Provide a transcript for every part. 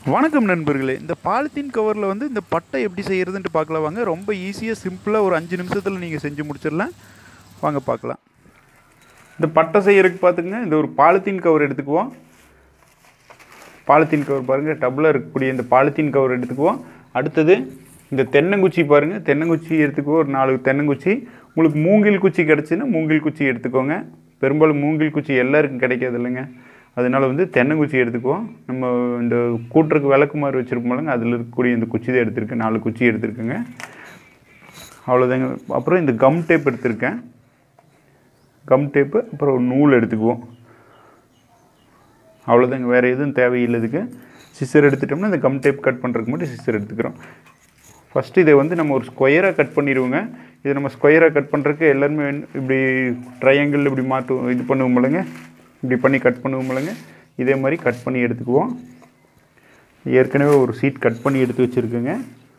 வணக்கம் நண்பர்களே இந்த பாலித்தீன் கவரில் வந்து இந்த பட்டை எப்படி செய்கிறதுன்ட்டு பார்க்கலாம் வாங்க ரொம்ப ஈஸியாக சிம்பிளாக ஒரு அஞ்சு நிமிஷத்தில் நீங்கள் செஞ்சு முடிச்சிடலாம் வாங்க பார்க்கலாம் இந்த பட்டை செய்யறதுக்கு பார்த்துங்க இந்த ஒரு பாலித்தீன் கவர் எடுத்துக்குவோம் பாலித்தீன் கவர் பாருங்கள் டப்பில் இருக்கக்கூடிய இந்த பாலித்தீன் கவர் எடுத்துக்குவோம் அடுத்தது இந்த தென்னங்குச்சி பாருங்கள் தென்னங்குச்சி எடுத்துக்குவோம் ஒரு நாலு தென்னங்குச்சி உங்களுக்கு மூங்கில் குச்சி கிடச்சுன்னா மூங்கில் குச்சி எடுத்துக்கோங்க பெரும்பாலும் மூங்கில் குச்சி எல்லாருக்கும் கிடைக்காது இல்லைங்க அதனால வந்து தென்னங்குச்சி எடுத்துக்குவோம் நம்ம இந்த கூட்டுறக்கு விளக்குமாறு வச்சுருப்போம்லங்க அதில் இருக்கக்கூடிய இந்த குச்சி தான் எடுத்திருக்கேன் நாலு குச்சி எடுத்திருக்கேங்க அவ்வளோதாங்க அப்புறம் இந்த கம் டேப் எடுத்திருக்கேன் கம் டேப்பு அப்புறம் ஒரு நூல் எடுத்துக்குவோம் அவ்வளோதாங்க வேறு எதுவும் தேவையில்லை இதுக்கு சிசர் எடுத்துட்டோம்னா இந்த கம் டேப் கட் பண்ணுறதுக்கு மட்டும் சிசர் எடுத்துக்கிறோம் ஃபஸ்ட்டு இதை வந்து நம்ம ஒரு ஸ்கொயராக கட் பண்ணிடுவோங்க இதை நம்ம ஸ்கொயராக கட் பண்ணுறதுக்கு எல்லாருமே வேணும். இப்படி ட்ரையாங்கிள் இப்படி மாட்டுவோம் இது பண்ணுவோம் இல்லைங்க இப்படி பண்ணி கட் பண்ணுவோம் இல்லைங்க இதே மாதிரி கட் பண்ணி எடுத்துக்குவோம் ஏற்கனவே ஒரு சீட் கட் பண்ணி எடுத்து வச்சுருக்கேங்க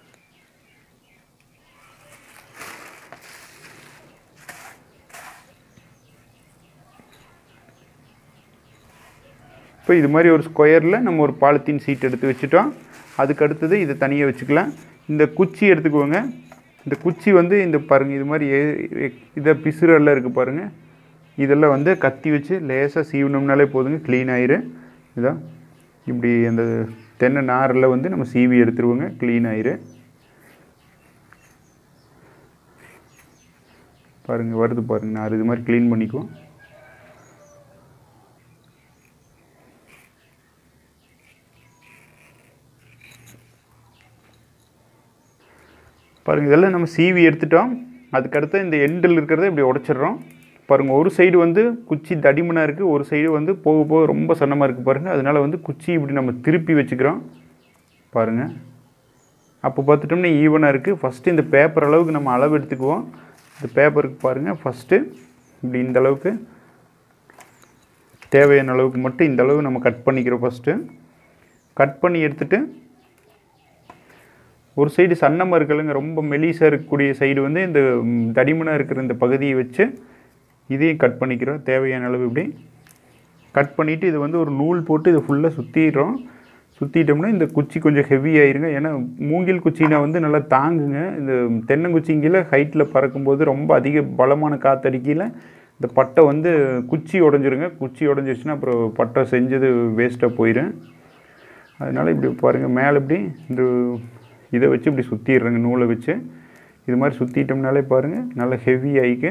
இப்போ இது மாதிரி ஒரு ஸ்கொயரில் நம்ம ஒரு பாலித்தீன் சீட் எடுத்து வச்சுட்டோம் அதுக்கு அடுத்தது இதை தனியாக வச்சுக்கலாம் இந்த குச்சி எடுத்துக்குவோங்க இந்த குச்சி வந்து இந்த பாருங்கள் இது மாதிரி ஏ- ஏ- இதை பிசுறெல்லாம் இருக்குது பாருங்கள் இதெல்லாம் வந்து கத்தி வச்சு லேசாக சீவனோம்னாலே போதுங்க க்ளீன் ஆயிரும் இதான் இப்படி அந்த தென்னை நாரில் வந்து நம்ம சீவி எடுத்துருவோங்க க்ளீன் ஆயிரு பாருங்கள் வருது பாருங்க நார் இது மாதிரி க்ளீன் பண்ணிக்குவோம் பாருங்கள் இதெல்லாம் நம்ம சீவி எடுத்துட்டோம் அதுக்கடுத்து இந்த எண்டில் இருக்கிறத இப்படி உடச்சிடுறோம் பாருங்கள் ஒரு சைடு வந்து குச்சி தடிமனாக இருக்குது ஒரு சைடு வந்து போக போக ரொம்ப சன்னமாக இருக்குது பாருங்கள் அதனால வந்து குச்சி இப்படி நம்ம திருப்பி வச்சுக்கிறோம் பாருங்கள் அப்போ பார்த்துட்டோம்னா ஈவனாக இருக்குது ஃபஸ்ட்டு இந்த பேப்பர் அளவுக்கு நம்ம அளவு எடுத்துக்குவோம் இந்த பேப்பருக்கு பாருங்கள் ஃபஸ்ட்டு இப்படி இந்த அளவுக்கு தேவையான அளவுக்கு மட்டும் இந்த அளவு நம்ம கட் பண்ணிக்கிறோம் ஃபஸ்ட்டு கட் பண்ணி எடுத்துட்டு ஒரு சைடு சன்னமாக இருக்கலைங்க ரொம்ப மெலிசாக இருக்கக்கூடிய சைடு வந்து இந்த ம், தடிமனாக இருக்கிற இந்த பகுதியை வச்சு இதையும் கட் பண்ணிக்கிறோம் தேவையான அளவு இப்படி கட் பண்ணிவிட்டு இது வந்து ஒரு நூல் போட்டு இதை ஃபுல்லாக சுற்றிடுறோம் சுற்றிட்டோம்னா இந்த குச்சி கொஞ்சம் ஹெவி ஆயிருங்க ஏன்னா மூங்கில் குச்சினா வந்து நல்லா தாங்குங்க இந்த தென்னங்குச்சிங்கில ஹைட்டில் பறக்கும்போது ரொம்ப அதிக பலமான காத்தடிக்கையில் இந்த பட்டை வந்து குச்சி உடஞ்சிருங்க குச்சி உடஞ்சிருச்சுன்னா அப்புறம் பட்டை செஞ்சது வேஸ்ட்டாக போயிடும் அதனால் இப்படி பாருங்கள் மேலே இப்படி இந்த இதை வச்சு இப்படி சுற்றிடுறேங்க நூலை வச்சு இது மாதிரி சுற்றிட்டோம்னாலே பாருங்கள் நல்லா ஹெவி ஆகிக்கு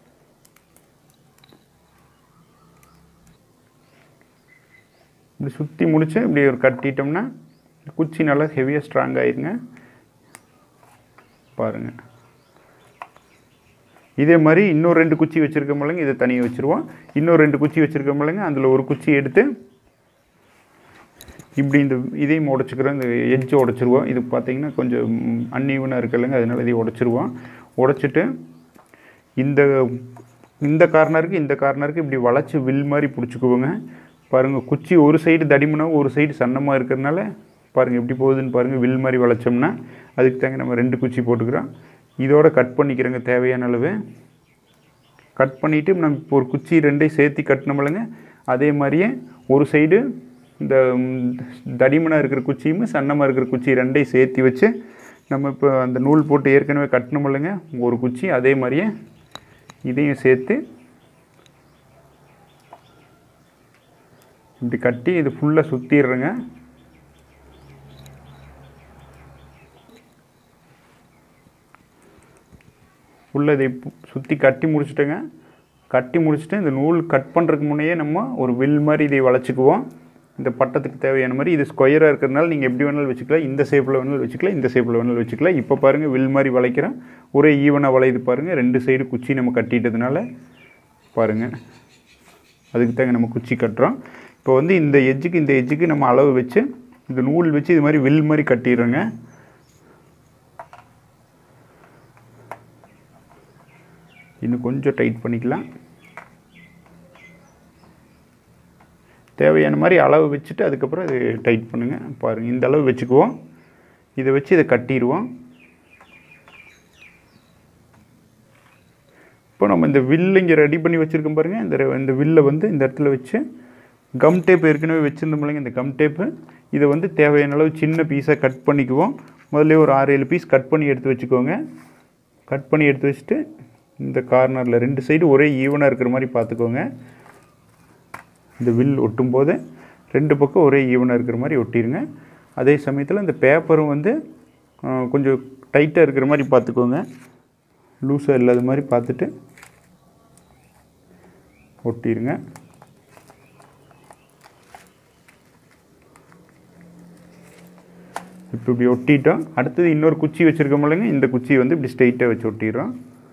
இப்படி சுற்றி முடிச்சு இப்படி ஒரு கட்டிட்டோம்னா குச்சி நல்லா ஹெவியாக ஸ்ட்ராங் ஆயிருங்க பாருங்கள் இதே மாதிரி இன்னொரு ரெண்டு குச்சி வச்சுருக்கோம்லங்க இதை தனியாக வச்சுருவோம் இன்னொரு ரெண்டு குச்சி வச்சுருக்கோம்லங்க அதில் ஒரு குச்சி எடுத்து இப்படி இந்த இதையும் உடச்சிக்கிறோம் இந்த எட்ஜை உடச்சிருவோம் இது பார்த்தீங்கன்னா கொஞ்சம் அன்ஈவனாக இருக்குல்லங்க அதனால இதையும் உடச்சிருவோம் உடச்சிட்டு இந்த இந்த கார்னருக்கு இந்த கார்னருக்கு இப்படி வளைச்சி வில் மாதிரி பிடிச்சிக்குவோங்க பாருங்கள் குச்சி ஒரு சைடு தடிமனாக ஒரு சைடு சன்னமாக இருக்கிறதுனால பாருங்கள் எப்படி போகுதுன்னு பாருங்கள் வில் மாதிரி வளைச்சோம்னா அதுக்கு தாங்க நம்ம ரெண்டு குச்சி போட்டுக்கிறோம் இதோட கட் பண்ணிக்கிறோங்க தேவையான அளவு கட் பண்ணிவிட்டு நம்ம இப்போ ஒரு குச்சி ரெண்டையும் சேர்த்து கட்டினோம்லங்க அதே மாதிரியே ஒரு சைடு இந்த ம், தடிமனாக இருக்கிற குச்சியும் சன்னமாக இருக்கிற குச்சி ரெண்டையும் சேர்த்து வச்சு நம்ம இப்போ அந்த நூல் போட்டு ஏற்கனவே கட்டினோம்லங்க ஒரு குச்சி அதே மாதிரியே இதையும் சேர்த்து இப்படி கட்டி இது ஃபுல்லாக சுற்றிடுறேங்க ஃபுல்லாக இதை சுற்றி கட்டி முடிச்சிட்டேங்க கட்டி முடிச்சுட்டு இந்த நூல் கட் பண்ணுறதுக்கு முன்னையே நம்ம ஒரு வில் மாதிரி இதை வளைச்சிக்குவோம் இந்த பட்டத்துக்கு தேவையான மாதிரி இது ஸ்கொயராக இருக்கிறதுனால நீங்கள் எப்படி வேணாலும் வச்சுக்கலாம் இந்த ஷேப்பில் வேணாலும் வச்சுக்கலாம் இந்த ஷேப்பில் வேணாலும் வச்சுக்கலாம் இப்போ பாருங்கள் வில் மாதிரி வளைக்கிறேன் ஒரே ஈவனாக வளையுது பாருங்கள் ரெண்டு சைடு குச்சி நம்ம கட்டிட்டதுனால பாருங்கள் அதுக்கு தாங்க நம்ம குச்சி கட்டுறோம் இப்போ வந்து இந்த எஜ்ஜுக்கு இந்த எஜ்ஜுக்கு நம்ம அளவு வச்சு இந்த நூல் வச்சு இது மாதிரி வில் மாதிரி கட்டிடுறோங்க இன்னும் கொஞ்சம் டைட் பண்ணிக்கலாம் தேவையான மாதிரி அளவு வச்சுட்டு அதுக்கப்புறம் இது டைட் பண்ணுங்கள் பாருங்கள் இந்த அளவு வச்சுக்குவோம் இதை வச்சு இதை கட்டிடுவோம் இப்போ நம்ம இந்த வில்லு இங்கே ரெடி பண்ணி வச்சுருக்கோம் பாருங்கள் இந்த ரெ- இந்த வில்லை வந்து இந்த இடத்துல வச்சு கம் டேப் ஏற்கனவே வச்சுருந்தோம்லைங்க இந்த கம் டேப்பு இதை வந்து தேவையான அளவு சின்ன பீஸாக கட் பண்ணிக்குவோம் முதல்ல ஒரு ஆறு ஏழு பீஸ் கட் பண்ணி எடுத்து வச்சுக்கோங்க கட் பண்ணி எடுத்து வச்சுட்டு இந்த கார்னரில் ரெண்டு சைடு ஒரே ஈவனாக இருக்கிற மாதிரி பார்த்துக்கோங்க இந்த வில் ஒட்டும் போது ரெண்டு பக்கம் ஒரே ஈவனாக இருக்கிற மாதிரி ஒட்டிடுங்க அதே சமயத்தில் இந்த பேப்பரும் வந்து ஆ, கொஞ்சம் டைட்டாக இருக்கிற மாதிரி பார்த்துக்கோங்க லூஸாக இல்லாத மாதிரி பார்த்துட்டு ஒட்டிடுங்க இப்போ இப்படி ஒட்டிட்டோம் அடுத்தது இன்னொரு குச்சி வச்சுருக்கோம் இல்லைங்க இந்த குச்சியை வந்து இப்படி ஸ்ட்ரைட்டாக வச்சு ஒட்டிடுறோம்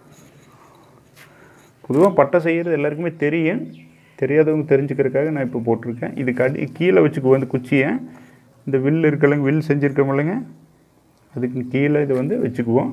பொதுவாக பட்டை செய்கிறது எல்லாருக்குமே தெரியும் தெரியாதவங்க தெரிஞ்சுக்கிறதுக்காக நான் இப்போ போட்டிருக்கேன் இதுக்கு அடி கீழே வச்சுக்குவோம் இந்த குச்சியை இந்த வில் இருக்கலங்க வில் செஞ்சுருக்கோம் இல்லைங்க அதுக்கு கீழே இதை வந்து வச்சுக்குவோம்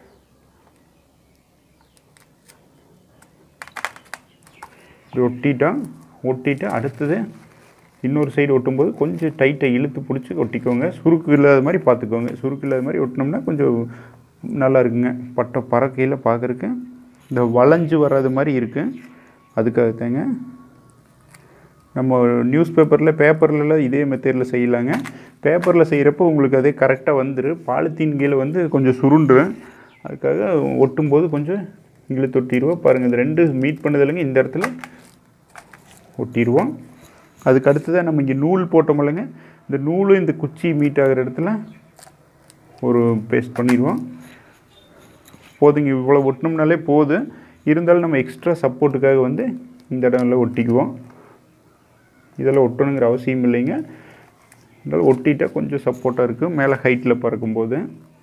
இப்படி ஒட்டிட்டோம் ஒட்டிட்டு அடுத்தது இன்னொரு சைடு ஒட்டும்போது கொஞ்சம் டைட்டாக இழுத்து பிடிச்சி ஒட்டிக்கோங்க சுருக்கு இல்லாத மாதிரி பார்த்துக்கோங்க சுருக்கு இல்லாத மாதிரி ஒட்டினோம்னா கொஞ்சம் நல்லா இருக்குங்க பட்டை பறக்கையில் பார்க்குறக்கு இந்த வளைஞ்சு வராத மாதிரி இருக்குது அதுக்காக தாங்க நம்ம நியூஸ் பேப்பரில் பேப்பர்லலாம் இதே மெத்தேடில் செய்யலாங்க பேப்பரில் செய்கிறப்போ உங்களுக்கு அதே கரெக்டாக வந்துடும் பாலித்தீன் கீழே வந்து கொஞ்சம் சுருண்டுரும் அதுக்காக ஒட்டும்போது கொஞ்சம் இழுத்து ஒட்டிடுவோம் பாருங்கள் இந்த ரெண்டு மீட் பண்ணதில்லைங்க இந்த இடத்துல ஒட்டிடுவோம் அதுக்கு அடுத்ததாக நம்ம இங்கே நூல் போட்டோம் இல்லைங்க இந்த நூலும் இந்த குச்சி மீட் ஆகிற இடத்துல ஒரு பேஸ்ட் பண்ணிடுவோம் போதுங்க இவ்வளோ ஒட்டினோம்னாலே போதும் இருந்தாலும் நம்ம எக்ஸ்ட்ரா சப்போர்ட்டுக்காக வந்து இந்த இடம்ல ஒட்டிக்குவோம் இதெல்லாம் ஒட்டணுங்கிற அவசியம் இல்லைங்க இதெல்லாம் ஒட்டிட்டா கொஞ்சம் சப்போர்ட்டாக இருக்கும் மேலே ஹைட்டில் பறக்கும்போது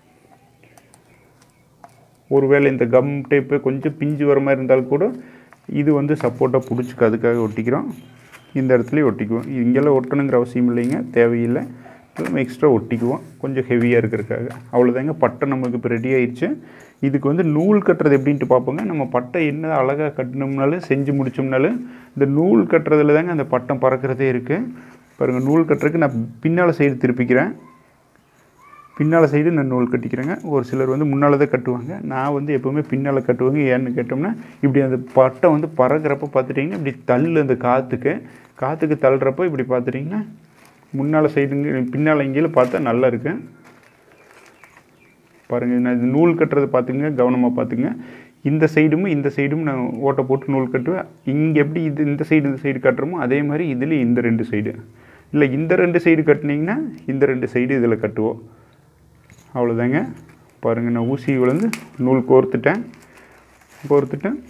ஒருவேளை இந்த கம் டேப்பு கொஞ்சம் பிஞ்சு வர மாதிரி இருந்தாலும் கூட இது வந்து சப்போர்ட்டாக பிடிச்சிக்க அதுக்காக ஒட்டிக்கிறோம் இந்த இடத்துலையும் ஒட்டிக்குவோம் இங்கெல்லாம் ஒட்டணுங்கிற அவசியம் இல்லைங்க தேவையில்லை நம்ம எக்ஸ்ட்ரா ஒட்டிக்குவோம் கொஞ்சம் ஹெவியாக இருக்கிறதுக்காக அவ்வளோதாங்க பட்டை நமக்கு இப்போ ரெடி ஆயிடுச்சு இதுக்கு வந்து நூல் கட்டுறது எப்படின்ட்டு பார்ப்போங்க நம்ம பட்டை என்ன அழகாக கட்டினோம்னாலும் செஞ்சு முடிச்சோம்னாலும் இந்த நூல் கட்டுறதுல தாங்க அந்த பட்டம் பறக்கிறதே இருக்குது பாருங்கள் நூல் கட்டுறதுக்கு நான் பின்னால் சைடு திருப்பிக்கிறேன் பின்னால் சைடு நான் நூல் கட்டிக்கிறேங்க ஒரு சிலர் வந்து முன்னால் தான் கட்டுவாங்க நான் வந்து எப்போவுமே பின்னால் கட்டுவாங்க ஏன்னு கேட்டோம்னா இப்படி அந்த பட்டை வந்து பறக்கிறப்ப பார்த்துட்டிங்கன்னா இப்படி தள்ளு அந்த காற்றுக்கு காற்றுக்கு தள்ளுறப்போ இப்படி பார்த்துட்டிங்கன்னா முன்னால் சைடுங்க பின்னால் இங்கேயும் பார்த்தா நல்லா இருக்கு பாருங்கள் நான் இது நூல் கட்டுறது பார்த்துங்க கவனமாக பார்த்துங்க இந்த சைடும் இந்த சைடும் நான் ஓட்டை போட்டு நூல் கட்டுவேன் இங்கே எப்படி இது இந்த சைடு இந்த சைடு கட்டுறோமோ அதே மாதிரி இதுலேயும் இந்த ரெண்டு சைடு இல்லை இந்த ரெண்டு சைடு கட்டினீங்கன்னா இந்த ரெண்டு சைடு இதில் கட்டுவோம் அவ்வளோதாங்க பாருங்கள் நான் ஊசி விழுந்து நூல் கோர்த்துட்டேன் கோர்த்துட்டேன்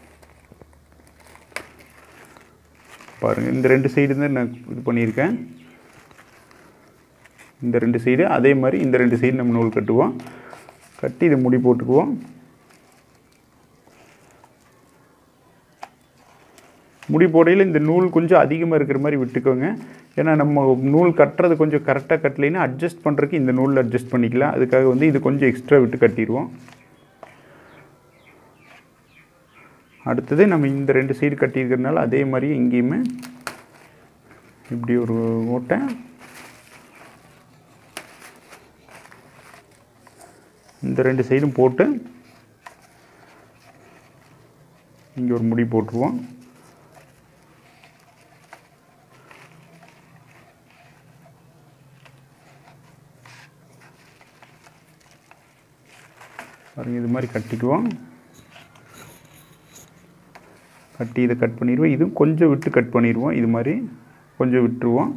பாருங்கள் இந்த ரெண்டு சைடு தான் நான் இது பண்ணியிருக்கேன் இந்த ரெண்டு சைடு அதே மாதிரி இந்த ரெண்டு சைடு நம்ம நூல் கட்டுவோம் கட்டி இதை முடி போட்டுக்குவோம் முடி போடையில் இந்த நூல் கொஞ்சம் அதிகமாக இருக்கிற மாதிரி விட்டுக்கோங்க ஏன்னா நம்ம நூல் கட்டுறது கொஞ்சம் கரெக்டாக கட்டலைன்னா அட்ஜஸ்ட் பண்ணுறதுக்கு இந்த நூலில் அட்ஜஸ்ட் பண்ணிக்கலாம் அதுக்காக வந்து இது கொஞ்சம் எக்ஸ்ட்ரா விட்டு கட்டிடுவோம் அடுத்தது நம்ம இந்த ரெண்டு சைடு கட்டியிருக்கிறதுனால அதே மாதிரி இங்கேயுமே இப்படி ஒரு ஓட்டை இந்த ரெண்டு சைடும் போட்டு இங்கே ஒரு முடி போட்டுருவோம் பாருங்க இது மாதிரி கட்டிக்குவோம் கட்டி இதை கட் பண்ணிடுவோம் இதுவும் கொஞ்சம் விட்டு கட் பண்ணிடுவோம் இது மாதிரி கொஞ்சம் விட்டுருவோம்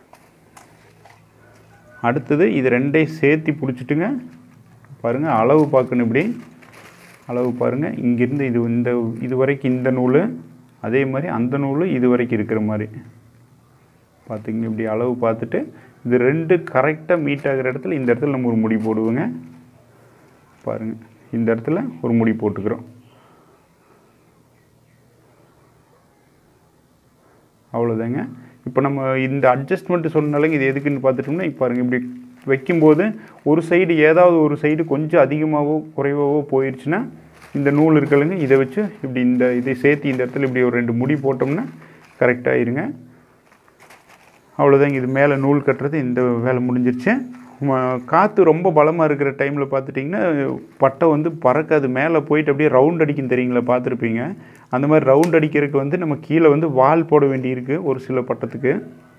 அடுத்தது இது ரெண்டையும் சேர்த்து பிடிச்சிட்டுங்க பாருங்கள் அளவு பார்க்கணும் இப்படி அளவு பாருங்கள் இங்கேருந்து இது இந்த இது வரைக்கும் இந்த நூல் அதே மாதிரி அந்த நூல் இது வரைக்கும் இருக்கிற மாதிரி பார்த்துங்க இப்படி அளவு பார்த்துட்டு இது ரெண்டு கரெக்டாக மீட் ஆகிற இடத்துல இந்த இடத்துல நம்ம ஒரு முடி போடுவோங்க பாருங்கள் இந்த இடத்துல ஒரு முடி போட்டுக்கிறோம் அவ்வளோதாங்க இப்போ நம்ம இந்த அட்ஜஸ்ட்மெண்ட் சொன்னாலும் இது எதுக்குன்னு பார்த்துட்டோம்னா இப்போ பாருங்கள் இப்படி வைக்கும்போது ஒரு சைடு ஏதாவது ஒரு சைடு கொஞ்சம் அதிகமாகவோ குறைவாவோ போயிடுச்சுன்னா இந்த நூல் இருக்கலைங்க இதை வச்சு இப்படி இந்த இதை சேர்த்து இந்த இடத்துல இப்படி ஒரு ரெண்டு முடி போட்டோம்னா கரெக்டாக இருங்க அவ்வளோதாங்க இது மேலே நூல் கட்டுறது இந்த வேலை முடிஞ்சிருச்சு ம- காற்று ரொம்ப பலமாக இருக்கிற டைமில் பார்த்துட்டிங்கன்னா பட்டை வந்து பறக்காது மேலே போயிட்டு அப்படியே ரவுண்ட் அடிக்கும் தெரியுங்களா பார்த்துருப்பீங்க அந்த மாதிரி ரவுண்ட் அடிக்கிறதுக்கு வந்து நம்ம கீழே வந்து வால் போட வேண்டியிருக்கு ஒரு சில பட்டத்துக்கு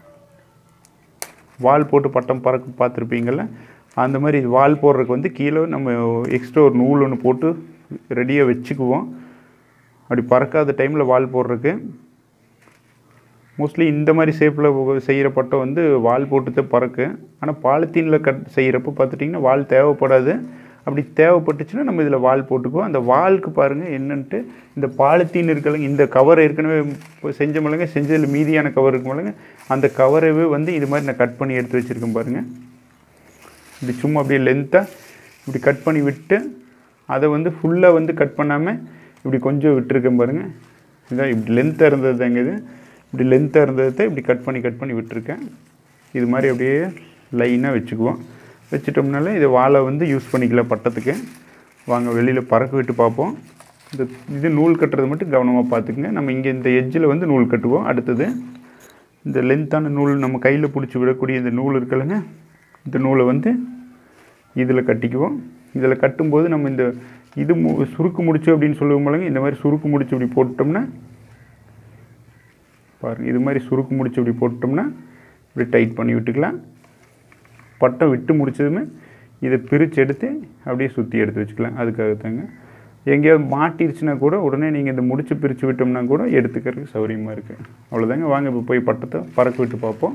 வால் போட்டு பட்டம் பறக்க பார்த்துருப்பீங்கள்ல அந்த மாதிரி வால் போடுறதுக்கு வந்து கீழே நம்ம எக்ஸ்ட்ரா ஒரு நூல் ஒன்று போட்டு ரெடியாக வச்சுக்குவோம் அப்படி பறக்காத டைமில் வால் போடுறதுக்கு மோஸ்ட்லி இந்த மாதிரி ஷேப்பில் செய்கிற பட்டம் வந்து வால் போட்டு தான் பறக்கு ஆனால் பாலித்தீனில் கட் செய்கிறப்ப பார்த்துட்டிங்கன்னா வால் தேவைப்படாது அப்படி தேவைப்பட்டுச்சுன்னா நம்ம இதில் வால் போட்டுக்குவோம் அந்த வாலுக்கு பாருங்கள் என்னன்ட்டு இந்த பாலித்தீன் இருக்கலங்க இந்த கவர் ஏற்கனவே இப்போ செஞ்ச மிளங்க செஞ்சதில் மீதியான கவர் இருக்கு மிளங்க அந்த கவரவே வந்து இது மாதிரி நான் கட் பண்ணி எடுத்து வச்சுருக்கேன் பாருங்கள் இப்படி சும்மா அப்படியே லென்த்தாக இப்படி கட் பண்ணி விட்டு அதை வந்து ஃபுல்லாக வந்து கட் பண்ணாமல் இப்படி கொஞ்சம் விட்டுருக்கேன் பாருங்கள் இதான் இப்படி லென்த்தாக இருந்தது தாங்க இது இப்படி லென்த்தாக இருந்ததை இப்படி கட் பண்ணி கட் பண்ணி விட்டுருக்கேன் இது மாதிரி அப்படியே லைனாக வச்சுக்குவோம் வச்சுட்டோம்னால இதை வாழை வந்து யூஸ் பண்ணிக்கலாம் பட்டத்துக்கு வாங்க வெளியில் பறக்க விட்டு பார்ப்போம் இந்த இது நூல் கட்டுறது மட்டும் கவனமாக பார்த்துக்குங்க நம்ம இங்கே இந்த எட்ஜில் வந்து நூல் கட்டுவோம் அடுத்தது இந்த லென்த்தான நூல் நம்ம கையில் பிடிச்சி விடக்கூடிய இந்த நூல் இருக்குல்லங்க இந்த நூலை வந்து இதில் கட்டிக்குவோம் இதில் கட்டும்போது நம்ம இந்த இது மு சுருக்கு முடிச்சு அப்படின்னு சொல்லுவோம் இந்த மாதிரி சுருக்கு முடிச்சு இப்படி போட்டோம்னா பாருங்கள் இது மாதிரி சுருக்கு முடிச்சு இப்படி போட்டோம்னா இப்படி டைட் பண்ணி விட்டுக்கலாம் பட்டம் விட்டு முடிச்சதுமே இதை பிரித்து எடுத்து அப்படியே சுற்றி எடுத்து வச்சுக்கலாம் அதுக்காக தாங்க எங்கேயாவது மாட்டிருச்சுன்னா கூட உடனே நீங்கள் இந்த முடிச்சு பிரித்து விட்டோம்னா கூட எடுத்துக்கிறதுக்கு சௌகரியமாக இருக்குது அவ்வளோதாங்க வாங்க இப்போ போய் பட்டத்தை பறக்க விட்டு பார்ப்போம்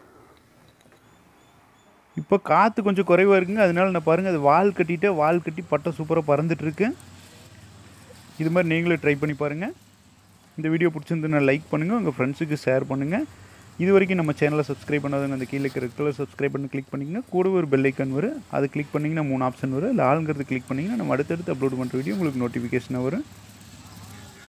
இப்போ காற்று கொஞ்சம் குறைவாக இருக்குங்க அதனால நான் பாருங்கள் அது வால் கட்டிட்டு வால் கட்டி பட்டம் சூப்பராக பறந்துட்டுருக்கு இது மாதிரி நீங்களும் ட்ரை பண்ணி பாருங்கள் இந்த வீடியோ பிடிச்சிருந்துன்னா லைக் பண்ணுங்கள் உங்கள் ஃப்ரெண்ட்ஸுக்கு ஷேர் பண்ணுங்கள் இது வரைக்கும் நம்ம சேனலை சப்ஸ்கிரைப் பண்ணாதவங்க அந்த கீழே இருக்கிற கலர் சப்ஸ்கிரைப் பண்ணி கிளிக் பண்ணிங்கன்னா கூட ஒரு பெல் ஐக்கான் வரும் அது கிளிக் பண்ணிங்கன்னா மூணு ஆப்ஷன் வரும் இல்லை ஆளுங்கிறது கிளிக் பண்ணிங்கன்னா நம்ம அடுத்தடுத்து அப்லோட் பண்ணுற வீடியோ உங்களுக்கு நோட்டிஃபிகேஷன் வரும்